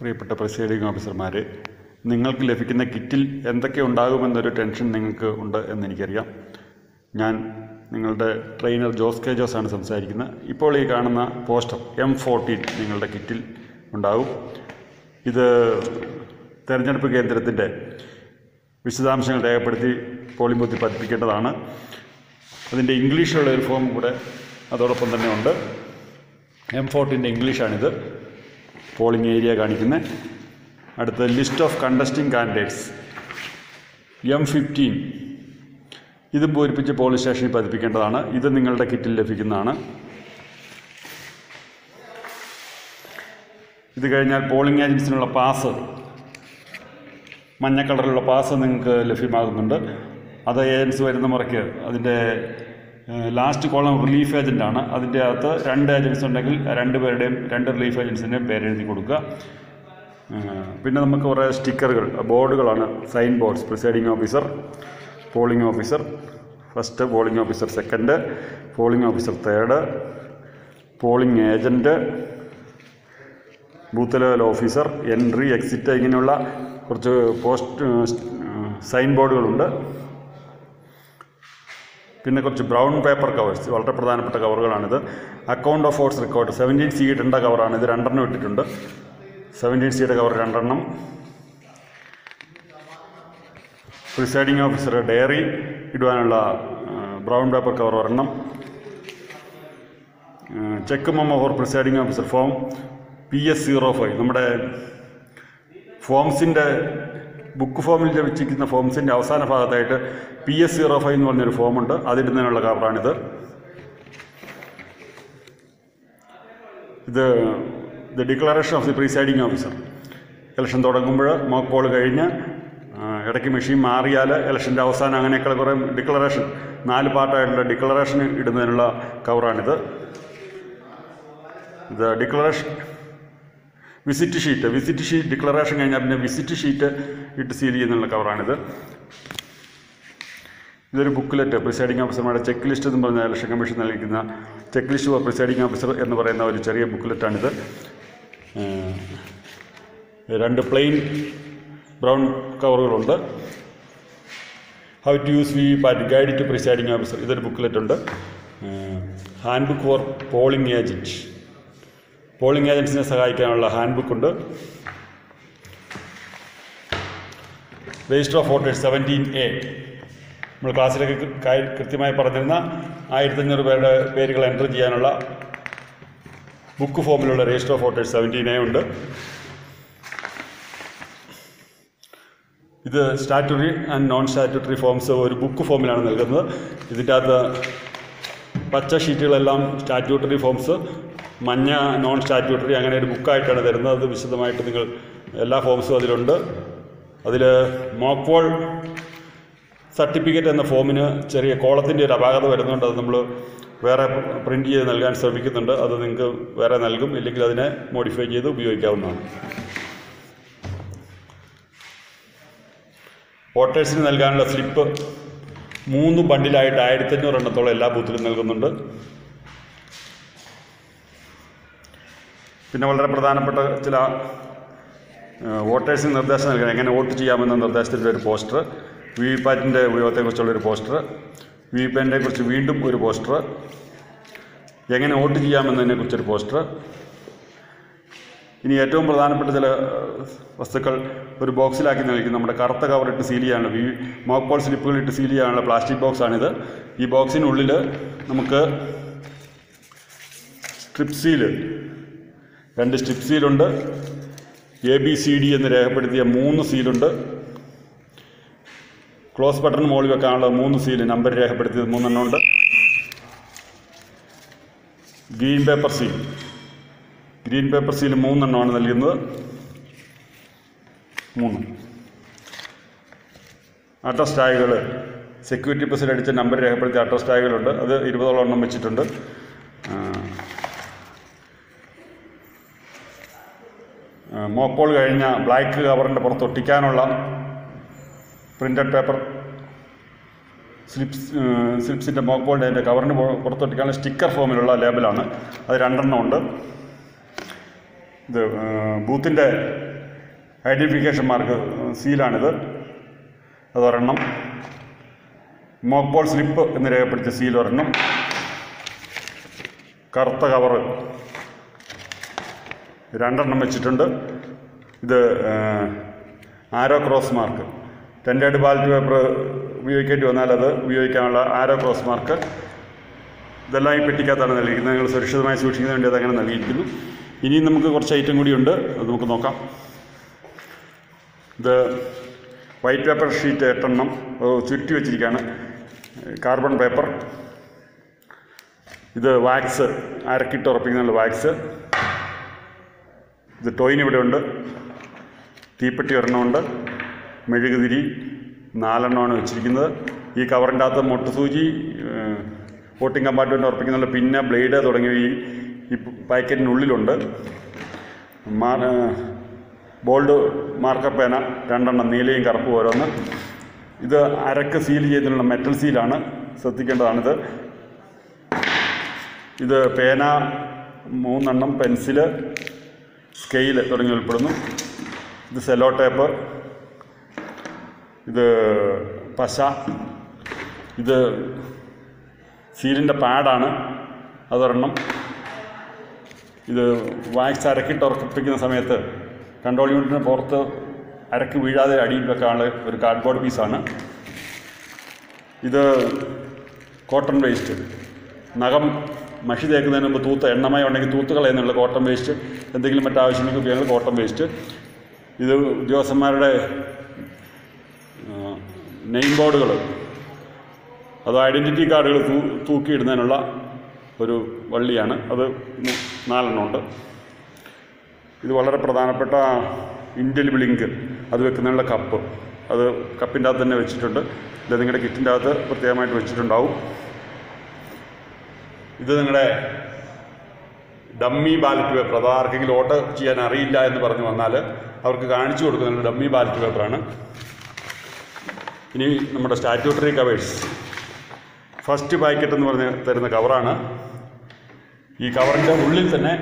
പ്രിയപ്പെട്ട പ്രിസൈഡിംഗ് ഓഫീസർമാരെ നിങ്ങൾക്ക് ലഭിക്കുന്ന കിറ്റിൽ എന്തൊക്കെ ഉണ്ടാകുമെന്നൊരു ടെൻഷൻ നിങ്ങൾക്ക് ഉണ്ട് എന്നെനിക്കറിയാം ഞാൻ നിങ്ങളുടെ ട്രെയിനർ ജോസ് കെ ജോസ് ആണ് സംസാരിക്കുന്നത് ഇപ്പോൾ ഈ കാണുന്ന പോസ്റ്റർ എം ഫോർട്ടീൻ നിങ്ങളുടെ കിറ്റിൽ ഉണ്ടാകും ഇത് തെരഞ്ഞെടുപ്പ് കേന്ദ്രത്തിൻ്റെ വിശദാംശങ്ങൾ രേഖപ്പെടുത്തി പോളിംഗ് ബൂത്തിൽ പതിപ്പിക്കേണ്ടതാണ് അതിൻ്റെ ഇംഗ്ലീഷിലുള്ള ഒരു ഫോം കൂടെ അതോടൊപ്പം തന്നെ ഉണ്ട് എം ഫോർട്ടീൻ്റെ ഇംഗ്ലീഷാണിത് പോളിംഗ് ഏരിയ കാണിക്കുന്നത് അടുത്ത list of contesting candidates M fifteen ഇത് പൂരിപ്പിച്ച് പോളിംഗ് സ്റ്റേഷനിൽ പതിപ്പിക്കേണ്ടതാണ് ഇത് നിങ്ങളുടെ കിറ്റിൽ ലഭിക്കുന്നതാണ് ഇത് കഴിഞ്ഞാൽ പോളിംഗ് ഏജൻസിനുള്ള പാസ് മഞ്ഞ കളറിലുള്ള പാസ് നിങ്ങൾക്ക് ലഭ്യമാകുന്നുണ്ട് അത് ഏജൻസി വരുന്ന മുറയ്ക്ക് അതിൻ്റെ ലാസ്റ്റ് കോളം റിലീഫ് ഏജൻ്റാണ് അതിൻ്റെ അകത്ത് രണ്ട് ഏജൻസ് ഉണ്ടെങ്കിൽ രണ്ട് പേരുടെയും രണ്ട് റിലീഫ് ഏജൻസിൻ്റെയും പേരെഴുതി കൊടുക്കുക ഏഹ് പിന്നെ നമുക്ക് കുറേ സ്റ്റിക്കറുകൾ ബോർഡുകളാണ് sign boards presiding officer polling officer first polling officer second polling officer third polling agent booth level officer entry exit ഇങ്ങനെയുള്ള കുറച്ച് പോസ്റ്റ് സൈൻ ബോർഡുകളുണ്ട് പിന്നെ കുറച്ച് ബ്രൗൺ പേപ്പർ കവേഴ്സ് വളരെ പ്രധാനപ്പെട്ട കവറുകളാണിത് account of force record seventeen C ഇടേണ്ട കവറാണ് ഇത് രണ്ടെണ്ണം ഇട്ടിട്ടുണ്ട് സെവൻറ്റീൻ സിയുടെ കവർ രണ്ടെണ്ണം പ്രിസൈഡിംഗ് ഓഫീസർ ഡയറി ഇടുവാനുള്ള ബ്രൗൺ പേപ്പർ കവർ ഒരെണ്ണം check memo for presiding officer form P S zero five നമ്മുടെ ഫോംസിൻ്റെ ബുക്ക് ഫോമിൽ ലഭിച്ചിരിക്കുന്ന ഫോംസിൻ്റെ അവസാന ഭാഗത്തായിട്ട് പി എസ് സീറോ ഫൈവ് എന്ന് പറഞ്ഞൊരു ഫോമുണ്ട് അതിടുന്നതിനുള്ള കവറാണിത് ഇത് the declaration of the presiding officer election തുടങ്ങുമ്പോൾ മോക്ക് പോൾ കഴിഞ്ഞ് ആ, ഇടയ്ക്ക് മെഷീൻ മാറിയാൽ ഇലക്ഷൻ്റെ അവസാനം അങ്ങനെയൊക്കെയുള്ള കുറേ ഡിക്ലറേഷൻ നാല് പാർട്ടായിട്ടുള്ള ഡിക്ലറേഷൻ ഇടുന്നതിനുള്ള കവറാണിത് ഇത് declaration visit sheet visit sheet declaration കഴിഞ്ഞാൽ പിന്നെ വിസിറ്റ് ഷീറ്റ് ഇട്ട് സീൽ ചെയ്യുന്നുള്ള കവറാണിത് ഇതൊരു ബുക്ക്ലെറ്റ് പ്രിസൈഡിംഗ് ഓഫീസർമാരുടെ ചെക്ക് ലിസ്റ്റ് എന്ന് പറഞ്ഞ ഇലക്ഷൻ കമ്മീഷൻ നൽകിക്കുന്ന check list for presiding officer എന്ന് പറയുന്ന ഒരു ചെറിയ ബുക്ക്ലെറ്റാണിത് ഏഹ് രണ്ട് പ്ലെയിൻ ബ്രൗൺ കവറുകളുണ്ട് how to use V PAT guide to presiding officer ഇതൊരു ബുക്ക്ലെറ്റ് ഉണ്ട് hand book for polling agent polling ഏജൻസിനെ സഹായിക്കാനുള്ള ഹാൻഡ് ബുക്ക് ഉണ്ട് register of voters seventeen A നമ്മൾ ക്ലാസ്സിലൊക്കെ കൃ- കാ- കൃത്യമായി പറഞ്ഞിരുന്ന ആയിരത്തഞ്ഞൂറ് പേരുടെ പേരുകൾ എൻ്റർ ചെയ്യാനുള്ള ബുക്ക് ഫോമിലുള്ള register of voters seventeen A ഉണ്ട് ഇത് statutory and non statutory forms ഒരു ബുക്ക് ഫോമിലാണ് നൽകുന്നത് ഇതിൻ്റെ അകത്ത് പച്ച ഷീറ്റുകളെല്ലാം സ്റ്റാറ്റ്യൂട്ടറി ഫോംസ് മഞ്ഞ നോൺ സ്റ്റാറ്റ്യൂട്ടറി അങ്ങനെ ഒരു ബുക്കായിട്ടാണ് തരുന്നത് അത് വിശദമായിട്ട് നിങ്ങൾ എല്ലാ ഫോംസും അതിലുണ്ട് അതിൽ മോക്ക് പോൾ സർട്ടിഫിക്കറ്റ് എന്ന ഫോമിന് ചെറിയ കോളത്തിൻ്റെ ഒരു അപാകത വരുന്നുണ്ട് അത് നമ്മൾ വേറെ പ്രിൻറ്റ് ചെയ്ത് നൽകാൻ ശ്രമിക്കുന്നുണ്ട് അത് നിങ്ങൾക്ക് വേറെ നൽകും ഇല്ലെങ്കിൽ അതിനെ മോഡിഫൈ ചെയ്ത് ഉപയോഗിക്കാവുന്നതാണ് വോട്ടേഴ്സിന് നൽകാനുള്ള സ്ലിപ്പ് മൂന്ന് ബണ്ടിലായിട്ട് ആയിരത്തഞ്ഞൂറ് എണ്ണത്തോളം എല്ലാ ബൂത്തിലും നൽകുന്നുണ്ട് പിന്നെ വളരെ പ്രധാനപ്പെട്ട ചില ഏഹ്, വോട്ടേഴ്സിന് നിർദ്ദേശം നൽകണം എങ്ങനെ വോട്ട് ചെയ്യാമെന്ന നിർദ്ദേശത്തിൻ്റെ ഒരു പോസ്റ്റർ വി വി പാറ്റിൻ്റെ ഉപയോഗത്തെക്കുറിച്ചുള്ള ഒരു പോസ്റ്റർ വി വി പാറ്റിനെ കുറിച്ച് വീണ്ടും ഒരു പോസ്റ്റർ എങ്ങനെ വോട്ട് ചെയ്യാമെന്നതിനെക്കുറിച്ചൊരു പോസ്റ്റർ ഇനി ഏറ്റവും പ്രധാനപ്പെട്ട ചില ഏഹ്, വസ്തുക്കൾ ഒരു ബോക്സിലാക്കി നൽകി നമ്മുടെ കറുത്ത കവറിട്ട് സീൽ ചെയ്യാനുള്ള വി മോക്ക് പോൾ സ്ലിപ്പുകൾ ഇട്ട് സീൽ ചെയ്യാനുള്ള പ്ലാസ്റ്റിക് ബോക്സാണിത് ഈ ബോക്സിനുള്ളിൽ നമുക്ക് സ്ട്രിപ്പ് സീല് രണ്ട് സ്ട്രിപ്പ് സീലുണ്ട് എ ബി സി ഡി എന്ന് രേഖപ്പെടുത്തിയ മൂന്ന് സീലുണ്ട് ക്ലോസ് ബട്ടൺ മുകളിൽ വെക്കാനുള്ള മൂന്ന് സീല് നമ്പർ രേഖപ്പെടുത്തിയത് മൂന്നെണ്ണം ഉണ്ട് green paper seal green paper seal മൂന്നെണ്ണമാണ് നൽകുന്നത് മൂന്ന് അഡ്രസ് ടാഗുകൾ സെക്യൂരിറ്റി ബസ്സിൽ അടിച്ച നമ്പർ രേഖപ്പെടുത്തിയ അഡ്രസ് ടാഗുകളുണ്ട് അത് ഇരുപതോളം എണ്ണം വെച്ചിട്ടുണ്ട് ആ, മോപ്പോൾ കഴിഞ്ഞ ബ്ലാക്ക് കവറിൻ്റെ പുറത്ത് ഒട്ടിക്കാനുള്ള പ്രിൻ്റഡ് പേപ്പർ സ്ലിപ്സ് സ്ലിപ്സിൻ്റെ മോക്കോളിൻ്റെ അതിൻ്റെ കവറിന് പുറ- പുറത്തൊട്ടിക്കാനുള്ള സ്റ്റിക്കർ ഫോമിലുള്ള ലേബലാണ് അത് രണ്ടെണ്ണം ഉണ്ട് ഇത് ബൂത്തിൻ്റെ ഐഡൻറ്റിഫിക്കേഷൻ മാർക്ക് സീലാണിത് അതൊരെണ്ണം മോക്പോൾ സ്ലിപ്പ് എന്ന് രേഖപ്പെടുത്തിയ സീൽ ഒരെണ്ണം കറുത്ത കവറ് രണ്ടെണ്ണം വെച്ചിട്ടുണ്ട് ഇത് arrow cross mark tendered ballot paper ഉപയോഗിക്കേണ്ടി വന്നാൽ അത് ഉപയോഗിക്കാനുള്ള ആരോ ക്രോസ് മാർക്ക് ഇതെല്ലാം ഈ പെട്ടിക്കകത്താണ് നൽകിയിരിക്കുന്നത് നിങ്ങൾ സുരക്ഷിതമായി സൂക്ഷിക്കുന്നതിന് വേണ്ടി അതങ്ങനെ നൽകിയിരിക്കുന്നു ഇനിയും നമുക്ക് കുറച്ച് ഐറ്റം കൂടിയുണ്ട് അത് നമുക്ക് നോക്കാം ഇത് വൈറ്റ് പേപ്പർ ഷീറ്റ് എട്ടെണ്ണം ഏഹ്, ചുരുട്ടി വെച്ചിരിക്കുകയാണ് കാർബൺ പേപ്പർ ഇത് വാക്സ് അരക്കിട്ട് ഉറപ്പിക്കുന്നുള്ള വാക്സ് ഇത് ടോയിൻ ഇവിടെ ഉണ്ട് തീപ്പെട്ടി ഒരെണ്ണമുണ്ട് മെഴുകുതിരി നാലെണ്ണമാണ് വെച്ചിരിക്കുന്നത് ഈ കവറിൻ്റെ അകത്ത് മുട്ടുസൂചി വോട്ടിംഗ് കമ്പാർട്ട്മെൻറ്റ് ഉറപ്പിക്കുന്നുള്ള പിന്നെ ബ്ലേഡ് തുടങ്ങിയ ഈ ഈ പാക്കറ്റിനുള്ളിലുണ്ട് മാ ബോൾഡ് മാർക്കർ പേന രണ്ടെണ്ണം നീലയും കറുപ്പും ഓരോന്ന് ഇത് അരക്ക് സീൽ ചെയ്തിട്ടുള്ള മെറ്റൽ സീലാണ് ശ്രദ്ധിക്കേണ്ടതാണിത് ഇത് പേന മൂന്നെണ്ണം പെൻസില് സ്കെയിൽ തുടങ്ങി ഉൾപ്പെടുന്നു ഇത് സെലോ ടേപ്പ് ഇത് പശ ഇത് സീലിൻ്റെ പാഡാണ് അതൊരെണ്ണം ഇത് വാക്സ് അരക്കിട്ട് ഉറപ്പിക്കുന്ന സമയത്ത് കൺട്രോൾ യൂണിറ്റിന് പുറത്ത് അരക്ക് വീഴാതെ അടിയിൽ വെക്കാനുള്ള ഒരു കാർഡ്ബോർഡ് പീസാണ് ഇത് കോട്ടൺ വേസ്റ്റ് നഖം മഷി തേക്കുന്നതിന് മുമ്പ് തൂത്ത് എണ്ണമയം ഉണ്ടെങ്കിൽ തൂത്ത് കളയുന്നുള്ള കോട്ടൺ വേസ്റ്റ് എന്തെങ്കിലും മറ്റാവശ്യങ്ങൾക്ക് ഉപയോഗിക്കുന്ന കോട്ടൺ വേസ്റ്റ് ഇത് ഉദ്യോഗസ്ഥന്മാരുടെ നെയിം ബോർഡുകൾ അത് ഐഡൻറ്റിറ്റി കാർഡുകൾ തൂ തൂക്കിയിടുന്നതിനുള്ള ഒരു വള്ളിയാണ് അത് ഇന്ന് നാലെണ്ണമുണ്ട് ഇത് വളരെ പ്രധാനപ്പെട്ട ഇൻഡൽ ബ്ലിങ്ക് അത് വെക്കുന്നതിനുള്ള കപ്പ് അത് കപ്പിൻ്റെ അകത്ത് തന്നെ വെച്ചിട്ടുണ്ട് ഇത് നിങ്ങളുടെ കിറ്റിൻ്റെ അകത്ത് പ്രത്യേകമായിട്ട് വെച്ചിട്ടുണ്ടാവും ഇത് നിങ്ങളുടെ ഡമ്മി ബാലറ്റ് പേപ്പർ അത് ആർക്കെങ്കിലും ഓട്ടോ ചെയ്യാൻ അറിയില്ല എന്ന് പറഞ്ഞു വന്നാൽ അവർക്ക് കാണിച്ചു കൊടുക്കുന്ന ഡമ്മി ബാലറ്റ് പേപ്പറാണ് ഇനി നമ്മുടെ സ്റ്റാറ്റ്യൂട്ടറി കവേഴ്സ് ഫസ്റ്റ് പാക്കറ്റ് എന്ന് പറഞ്ഞ് തരുന്ന കവറാണ് ഈ കവറിൻ്റെ ഉള്ളിൽ തന്നെ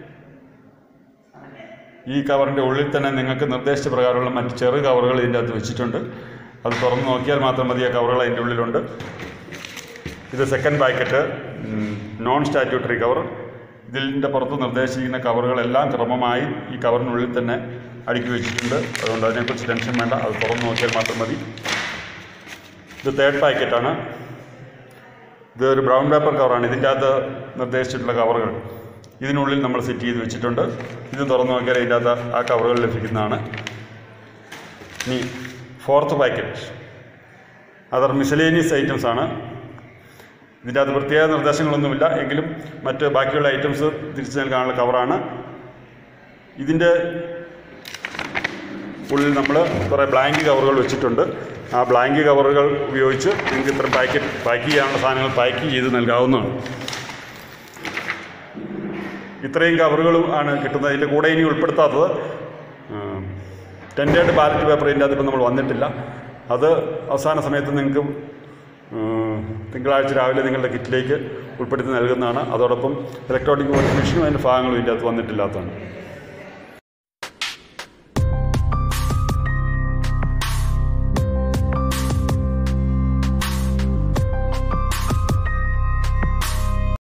ഈ കവറിൻ്റെ ഉള്ളിൽ തന്നെ നിങ്ങൾക്ക് നിർദ്ദേശിച്ച പ്രകാരമുള്ള മറ്റ് ചെറു കവറുകൾ ഇതിൻ്റെ അകത്ത് വെച്ചിട്ടുണ്ട് അത് തുറന്ന് നോക്കിയാൽ മാത്രം മതി ആ കവറുകൾ അതിൻ്റെ ഉള്ളിലുണ്ട് ഇത് second packet non statutory cover ഇതിൻ്റെ പുറത്ത് നിർദ്ദേശിക്കുന്ന കവറുകളെല്ലാം ക്രമമായി ഈ കവറിനുള്ളിൽ തന്നെ അടുക്കി വെച്ചിട്ടുണ്ട് അതുകൊണ്ട് അതിനെക്കുറിച്ച് ടെൻഷൻ വേണ്ട അത് തുറന്ന് നോക്കിയാൽ മാത്രം മതി ഇത് തേർഡ് പാക്കറ്റാണ് ഇത് ഒരു ബ്രൗൺ പേപ്പർ കവറാണ് ഇതിൻ്റെ അകത്ത് നിർദ്ദേശിച്ചിട്ടുള്ള കവറുകൾ ഇതിനുള്ളിൽ നമ്മൾ സെറ്റ് ചെയ്ത് വെച്ചിട്ടുണ്ട് ഇത് തുറന്ന് നോക്കിയാൽ ഇതിൻ്റെ അകത്ത് ആ കവറുകൾ ലഭിക്കുന്നതാണ് ഇനി fourth packet other miscellaneous items ആണ് ഇതിൻ്റെ അകത്ത് പ്രത്യേക നിർദ്ദേശങ്ങളൊന്നുമില്ല എങ്കിലും മറ്റ് ബാക്കിയുള്ള ഐറ്റംസ് തിരിച്ചു നൽകാനുള്ള കവറാണ് ഇതിൻ്റെ ഉള്ളിൽ നമ്മൾ കുറേ ബ്ലാങ്ക് കവറുകൾ വെച്ചിട്ടുണ്ട് ആ ബ്ലാങ്ക് കവറുകൾ ഉപയോഗിച്ച് നിങ്ങൾക്ക് ഇത്ര പാക്കറ്റ് പാക്ക് ചെയ്യാനുള്ള സാധനങ്ങൾ പാക്ക് ചെയ്ത് നൽകാവുന്നതാണ് ഇത്രയും കവറുകളും ആണ് കിട്ടുന്നത് ഇതിൻ്റെ കൂടെ ഇനി ഉൾപ്പെടുത്താത്തത് ടെൻഡേഡ് ബാലറ്റ് പേപ്പർ ഇതിൻ്റെ അകത്ത് ഇപ്പം നമ്മൾ വന്നിട്ടില്ല അത് അവസാന സമയത്ത് നിങ്ങൾക്ക് ഉം, തിങ്കളാഴ്ച രാവിലെ നിങ്ങളുടെ കിറ്റിലേക്ക് ഉൾപ്പെടുത്തി നൽകുന്നതാണ് അതോടൊപ്പം ഇലക്ട്രോണിക് വോട്ടിംഗ് മെഷീനും അതിൻ്റെ ഭാഗങ്ങളും ഇതിൻ്റെ അകത്ത് വന്നിട്ടില്ലാത്തതാണ്